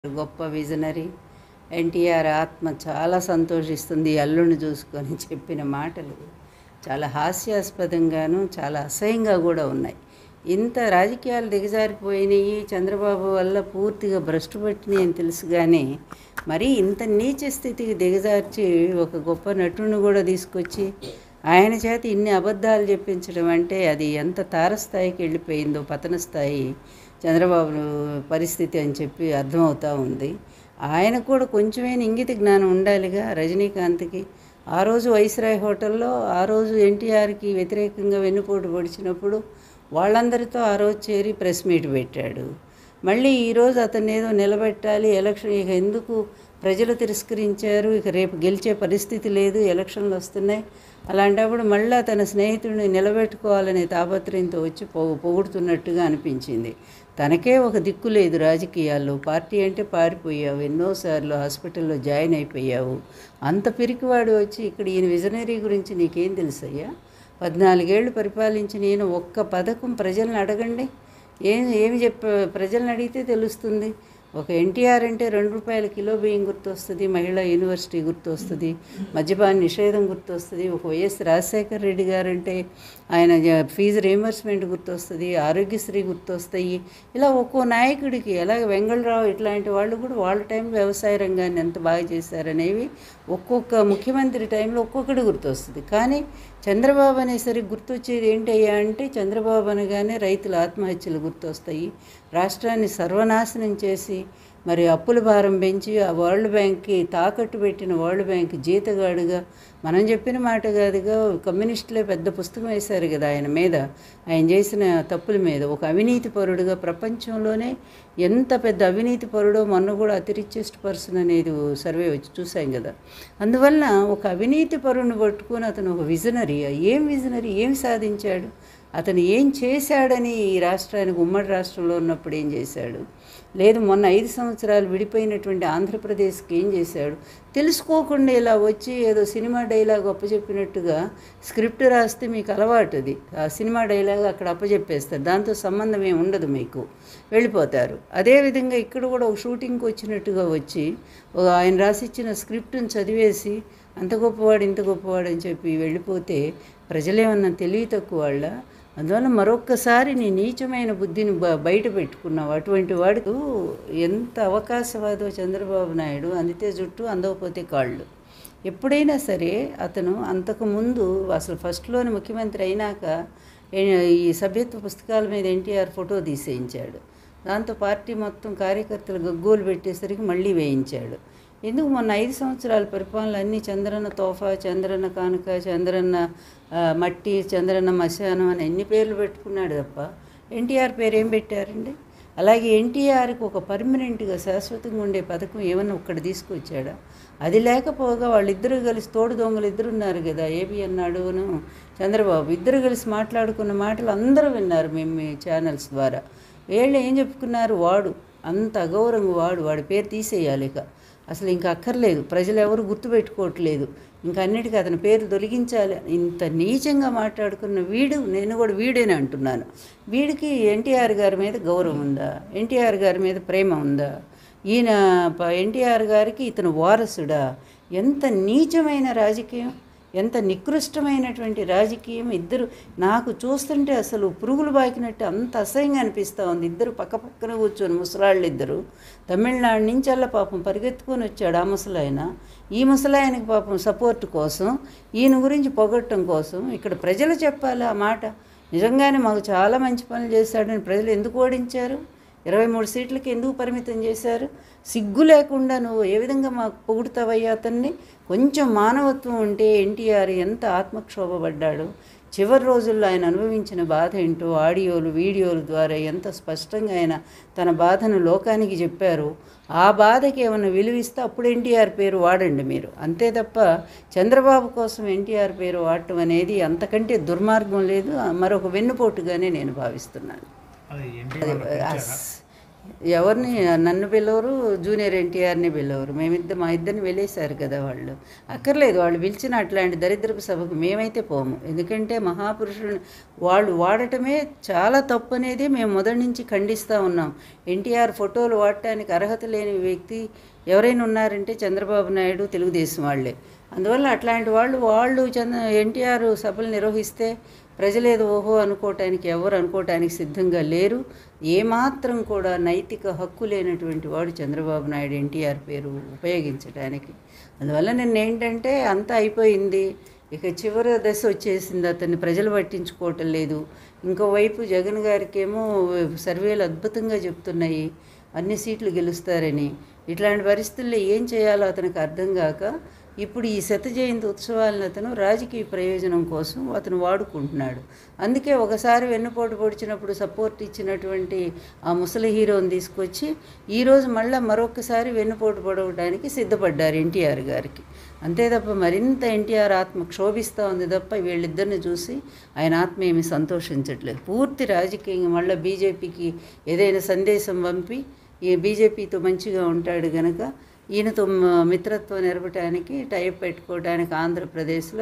గొప్ప విజనరీ ఎన్టీఆర్ ఆత్మ చాలా సంతోషిస్తుంది అల్లుడిని చూసుకొని చెప్పిన మాటలు చాలా హాస్యాస్పదంగాను చాలా అసహ్యంగా కూడా ఉన్నాయి ఇంత రాజకీయాలు దిగజారిపోయినాయి చంద్రబాబు వల్ల పూర్తిగా భ్రష్టు పట్టినాయి అని తెలుసు కానీ మరీ ఇంత నీచ స్థితికి దిగజార్చి ఒక గొప్ప నటుడిని కూడా తీసుకొచ్చి ఆయన చేత ఇన్ని అబద్ధాలు చెప్పించడం అంటే అది ఎంత తారస్థాయికి వెళ్ళిపోయిందో పతన స్థాయి చంద్రబాబు పరిస్థితి అని చెప్పి అర్థమవుతా ఉంది ఆయన కూడా కొంచెమైనా ఇంగిత జ్ఞానం ఉండాలిగా రజనీకాంత్కి ఆ రోజు వైస్రాయ్ హోటల్లో ఆ రోజు ఎన్టీఆర్కి వ్యతిరేకంగా వెన్నుపోటు పొడిచినప్పుడు వాళ్ళందరితో ఆ రోజు చేరి ప్రెస్ మీట్ పెట్టాడు మళ్ళీ ఈరోజు అతన్ని ఏదో నిలబెట్టాలి ఎలక్షన్ ఇక ఎందుకు ప్రజలు తిరస్కరించారు ఇక రేపు గెలిచే పరిస్థితి లేదు ఎలక్షన్లు వస్తున్నాయి అలాంటప్పుడు మళ్ళీ తన స్నేహితుడిని నిలబెట్టుకోవాలనే తాపత్రయంతో వచ్చి పొ పొగుడుతున్నట్టుగా అనిపించింది తనకే ఒక దిక్కు లేదు రాజకీయాల్లో పార్టీ అంటే పారిపోయావు ఎన్నోసార్లు హాస్పిటల్లో జాయిన్ అయిపోయావు అంత పిరికివాడు వచ్చి ఇక్కడ ఈయన విజనరీ గురించి నీకేం తెలుసయ్యా పద్నాలుగేళ్ళు పరిపాలించిన ఈయన ఒక్క పథకం ప్రజల్ని అడగండి ఏం ఏమి చెప్ప ప్రజల్ని అడిగితే తెలుస్తుంది ఒక ఎన్టీఆర్ అంటే రెండు రూపాయల కిలో బియ్యం గుర్తొస్తుంది మహిళా యూనివర్సిటీ గుర్తొస్తుంది మద్యపాన నిషేధం గుర్తొస్తుంది ఒక వైఎస్ రాజశేఖర రెడ్డి గారంటే ఆయన జ- ఫీజు రీఎంబర్స్మెంట్ గుర్తొస్తుంది ఆరోగ్యశ్రీ గుర్తొస్తాయి ఇలా ఒక్కో నాయకుడికి అలాగే వెంగళరావు ఇట్లాంటి వాళ్ళు కూడా వాళ్ళ టైంలో వ్యవసాయ రంగాన్ని ఎంత బాగా చేశారనేవి ఒక్కొక్క ముఖ్యమంత్రి టైంలో ఒక్కొక్కటి గుర్తొస్తుంది కానీ చంద్రబాబు అనేసరికి గుర్తొచ్చేది ఏంటయ్యా అంటే చంద్రబాబు అనగానే రైతుల ఆత్మహత్యలు గుర్తొస్తాయి రాష్ట్రాన్ని సర్వనాశనం చేసి మరి అప్పుల భారం పెంచి ఆ వరల్డ్ బ్యాంక్కి తాకట్టు పెట్టిన వరల్డ్ బ్యాంక్ జీతగాడుగా మనం చెప్పిన మాట కాదుగా కమ్యూనిస్టులే పెద్ద పుస్తకం వేశారు కదా ఆయన మీద ఆయన చేసిన తప్పుల మీద ఒక అవినీతి పరుడుగా ప్రపంచంలోనే ఎంత పెద్ద అవినీతి పరుడో మొన్న కూడా అతి రిచెస్ట్ పర్సన్ అనేది ఓ సర్వే వచ్చి చూసాం కదా అందువలన ఒక అవినీతి పరుడిని పట్టుకొని అతను ఒక విజనరీ ఏం విజనరీ ఏం సాధించాడు అతను ఏం చేశాడని ఈ రాష్ట్రానికి ఉమ్మడి రాష్ట్రంలో ఉన్నప్పుడు ఏం చేశాడు లేదు మొన్న ఐదు సంవత్సరాలు విడిపోయినటువంటి ఆంధ్రప్రదేశ్కి ఏం చేశాడు తెలుసుకోకుండా ఇలా వచ్చి ఏదో సినిమా డైలాగ్ అప్పచెప్పినట్టుగా స్క్రిప్ట్ రాస్తే మీకు అలవాటు అది ఆ సినిమా డైలాగ్ అక్కడ అప్పచెప్పేస్తారు దాంతో సంబంధం ఏమి ఉండదు మీకు వెళ్ళిపోతారు అదేవిధంగా ఇక్కడ కూడా ఒక షూటింగ్కి వచ్చినట్టుగా వచ్చి ఒక ఆయన రాసిచ్చిన స్క్రిప్ట్ని చదివేసి అంత గొప్పవాడు ఇంత గొప్పవాడు అని చెప్పి వెళ్ళిపోతే ప్రజలేమన్నా తెలివి తక్కువ వాళ్ళ అందువల్ల మరొక్కసారి నీ నీచమైన బుద్ధిని బ బయట పెట్టుకున్నావు అటువంటి వాడికి ఎంత అవకాశవాదో చంద్రబాబు నాయుడు అందితే జుట్టు అందకపోతే కాళ్ళు ఎప్పుడైనా సరే అతను అంతకుముందు అసలు ఫస్ట్లోని ముఖ్యమంత్రి అయినాక ఏ- ఈ సభ్యత్వ పుస్తకాల మీద ఎన్టీఆర్ ఫోటో తీసేయించాడు దాంతో పార్టీ మొత్తం కార్యకర్తలు గగ్గోలు పెట్టేసరికి మళ్ళీ వేయించాడు ఎందుకు మొన్న ఐదు సంవత్సరాల పరిపాలన అన్నీ చంద్రన్న తోఫా చంద్రన్న కానుక చంద్రన్న ఆ, మట్టి చంద్రన్న మశానం అని ఎన్ని పేర్లు పెట్టుకున్నాడు తప్ప ఎన్టీఆర్ పేరు ఏం పెట్టారండి అలాగే ఎన్టీఆర్కి ఒక పర్మనెంట్గా శాశ్వతంగా ఉండే పథకం ఏమన్నా ఒక్కటి తీసుకొచ్చాడా అది లేకపోగా వాళ్ళిద్దరూ కలిసి తోడు దొంగలు ఇద్దరు ఉన్నారు కదా ఏబి అన్నాడును చంద్రబాబు ఇద్దరు కలిసి మాట్లాడుకున్న మాటలు అందరూ విన్నారు మేము మీ ఛానల్స్ ద్వారా వీళ్ళు ఏం చెప్పుకున్నారు వాడు అంత అగౌరవంగా వాడు వాడి పేరు తీసేయాలి ఇక అసలు ఇంకా అక్కర్లేదు ప్రజలు ఎవరు గుర్తుపెట్టుకోవట్లేదు ఇంకా అన్నిటికీ అతని పేరు తొలగించాలి ఇంత నీచంగా మాట్లాడుకున్న వీడు నేను కూడా వీడేనే అంటున్నాను వీడికి ఎన్టీఆర్ గారి మీద గౌరవం ఉందా ఎన్టీఆర్ గారి మీద ప్రేమ ఉందా ఈయన ప- ఎన్టీఆర్ గారికి ఇతను వారసుడా ఎంత నీచమైన రాజకీయం ఎంత నికృష్టమైనటువంటి రాజకీయం ఇద్దరు నాకు చూస్తుంటే అసలు పురుగులు బాకినట్టు అంత అసహ్యంగా అనిపిస్తూ ఉంది ఇద్దరు పక్క పక్కన కూర్చొని ముసలాళ్ళు ఇద్దరు తమిళనాడు నుంచి అలా పాపం పరిగెత్తుకొని వచ్చాడు ఆ ముసలాయన ఈ ముసలాయనకి పాపం సపోర్ట్ కోసం ఈయన గురించి పొగట్టం కోసం ఇక్కడ ప్రజలు చెప్పాలి ఆ మాట నిజంగానే మాకు చాలా మంచి పనులు చేశాడని ప్రజలు ఎందుకు ఓడించారు ఇరవై మూడు సీట్లకి ఎందుకు పరిమితం చేశారు సిగ్గు లేకుండా నువ్వు ఏ విధంగా మాకు పొగుడుతావయ్యా అతన్ని కొంచెం మానవత్వం ఉంటే ఎన్టీఆర్ ఎంత ఆత్మక్షోభపడ్డాడు చివరి రోజుల్లో ఆయన అనుభవించిన బాధ ఏంటో ఆడియోలు వీడియోల ద్వారా ఎంత స్పష్టంగా ఆయన తన బాధను లోకానికి చెప్పారు ఆ బాధకి ఏమైనా విలువిస్తే అప్పుడు ఎన్టీఆర్ పేరు వాడండి మీరు అంతే తప్ప చంద్రబాబు కోసం ఎన్టీఆర్ పేరు వాడటం అనేది అంతకంటే దుర్మార్గం లేదు మరొక వెన్నుపోటుగానే నేను భావిస్తున్నాను అది ఏంటి అది వాళ్ళు పిలిచారా? అస్- ఎవరిని నన్ను పిలవరు జూనియర్ ఎన్టీఆర్ని పిలవరు మేమిద్దరు మా ఇద్దరిని వెళ్ళేశారు కదా వాళ్ళు అక్కర్లేదు వాళ్ళు పిలిచిన అట్లాంటి దరిద్రపు సభకు మేమైతే పోము ఎందుకంటే మహాపురుషులు వాళ్ళు వాడటమే చాలా తప్పు అనేది మేము మొదటి నుంచి ఖండిస్తూ ఉన్నాం ఎన్టీఆర్ ఫోటోలు వాడటానికి అర్హత లేని వ్యక్తి ఎవరైనా ఉన్నారంటే చంద్రబాబు నాయుడు తెలుగుదేశం వాళ్ళే అందువల్ల అట్లాంటి వాళ్ళు వాళ్ళు చంద్ర ఎన్టీఆర్ సభలు నిర్వహిస్తే ప్రజలేదో ఓహో అనుకోవటానికి ఎవరు అనుకోవటానికి సిద్ధంగా లేరు ఏమాత్రం కూడా నైతిక హక్కు లేనటువంటి వాడు చంద్రబాబు నాయుడు ఎన్టీఆర్ పేరు ఉపయోగించడానికి అందువల్ల నిన్న ఏంటంటే అంతా అయిపోయింది ఇక చివరి దశ వచ్చేసింది అతన్ని ప్రజలు పట్టించుకోవటం లేదు ఇంకోవైపు జగన్ గారికేమో సర్వేలు అద్భుతంగా చెప్తున్నాయి అన్ని సీట్లు గెలుస్తారని ఇట్లాంటి పరిస్థితుల్లో ఏం చేయాలో అతనికి అర్థం కాక ఇప్పుడు ఈ శత జయంతి ఉత్సవాలను అతను రాజకీయ ప్రయోజనం కోసం అతను వాడుకుంటున్నాడు అందుకే ఒకసారి వెన్నుపోటు పొడిచినప్పుడు సపోర్ట్ ఇచ్చినటువంటి ఆ ముసలి హీరోని తీసుకొచ్చి ఈరోజు మళ్ళీ మరొకసారి వెన్నుపోటు పొడవడానికి సిద్ధపడ్డారు ఎన్టీఆర్ గారికి అంతే తప్ప మరింత ఎన్టీఆర్ ఆత్మ క్షోభిస్తూ ఉంది తప్ప వీళ్ళిద్దరిని చూసి ఆయన ఆత్మ ఏమి సంతోషించట్లేదు పూర్తి రాజకీయంగా మళ్ళీ బీజేపీకి ఏదైనా సందేశం పంపి ఈ బీజేపీతో మంచిగా ఉంటాడు గనక ఈయనతో మ- మిత్రత్వం నెరపడానికి టైప్ పెట్టుకోవడానికి ఆంధ్రప్రదేశ్లో